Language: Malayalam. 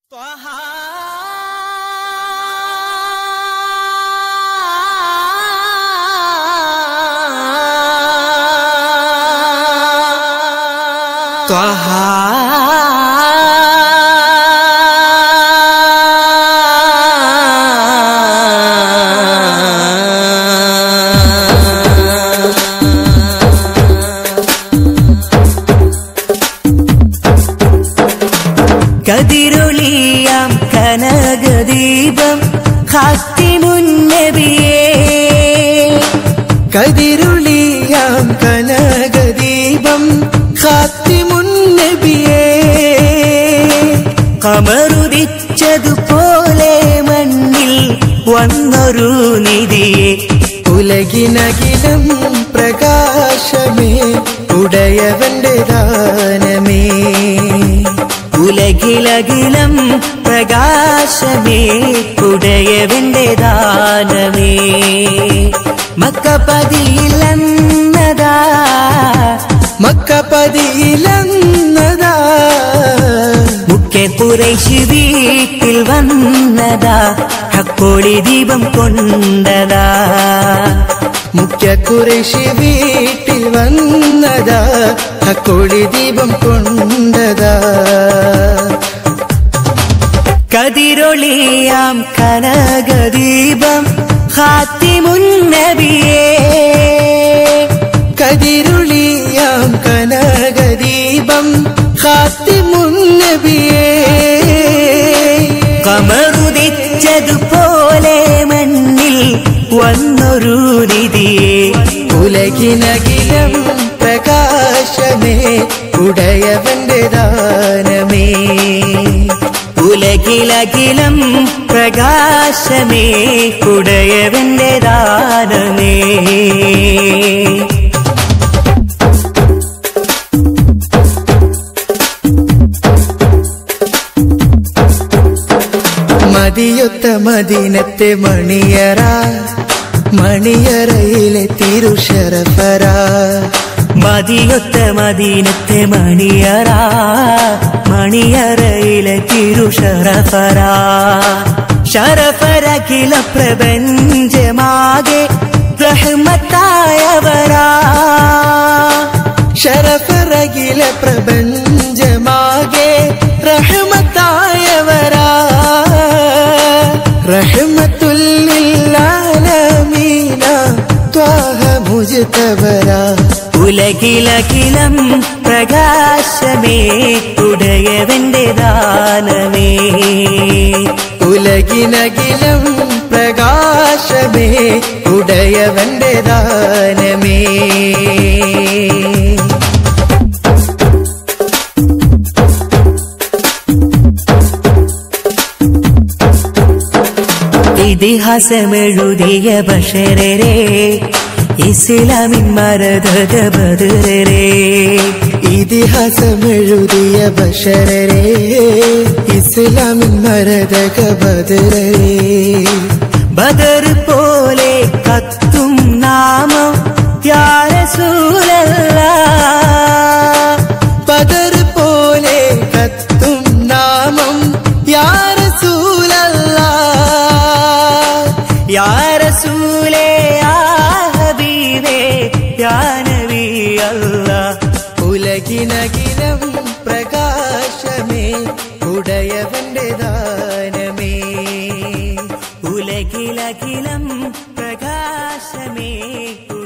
കതിരൊളിയാം കനകദീപം ഹാത്തിമുന്നബിയേ കതിരുളിയാം കനകദീപം ഖാത്തിമുന്നബിയേ കമറുദിച്ചതുപോലെ മണ്ണിൽ വന്നൊരു നിധിയെ ഉലകിനകിലം പ്രകാശമേ ഉടയവന്റെ ദാനമേ ഉലകിലകിലം പ്രകാശമേ ഉടയവന്റെ ദാനമേ മക്കപതിയിലെന്നതാ മക്കപതിയിലെന്നതാ മുഖ്യ കുറേശ് വീട്ടിൽ വന്നതാ ഹക്കോളി ദീപം കൊണ്ടതാ മുഖ്യ കുറേശി വീട്ടിൽ വന്നതാ ഹക്കോളി ദീപം കൊണ്ടതാ കതിരൊളിയാം കനകദീപം ഹാത്തിമുന്നബിയേ കതിരുളിയാം കനകദീപം ഖാത്തിമുന്നബിയേ കമറുദിച്ചതുപോലെ മണ്ണിൽ വന്നൊരു നിധിയെ ഉലകിനകിലം പ്രകാശമേ ഉടയവന്റെ ദാനമേ ഉലകിലകിലം പ്രകാശമേ ഉടയവന്റെ ദാനമേ മതിയൊത്ത മദീനത്തെ മണിയറ മണിയറയിലെ തിരുഷറഫറ മതിയൊത്ത മദീനത്തെ മണിയറ മണിയറയിലെ തിരുഷറഫറ ശരഫരകില പ്രപഞ്ചമാകെ റഹ്മത്തായവരാ ശരഫറകില പ്രപഞ്ചമാകെ റഹ്മത്തായവരാ റഹ്മത്തുല്ലാലമീന ത്വാഹ മുജ്തബരാ ഉലകിലകിലം പ്രകാശമേ ഉടയവന്റെ ദാനമേ ഉലകിനകിലം പ്രകാശമേ ഉടയവന്റെ ദാനമേ ഇതിഹാസമെഴുതിയ ബഷരരെ ഇസ്ലാമിൻ മരതക ബദരരെ ഇതിഹാസമെഴുതിയ ബഷരരെ ഇസ്ലാമിൻ മരതക ബദരരെ ബദർ പോലെ കത്തും നാമം യാരസൂലല്ല ബദർ പോലെ കത്തും നാമം യാരസൂലല്ലാ യാരസൂലേ യാ ഹബീബേ യാ നബി അല്ലാഹ് ഉലകിനകിലം പ്രകാശമേ ഉടയവന്റെ ദാനമേ ഉലകിലകിലം പ്രകാശമേ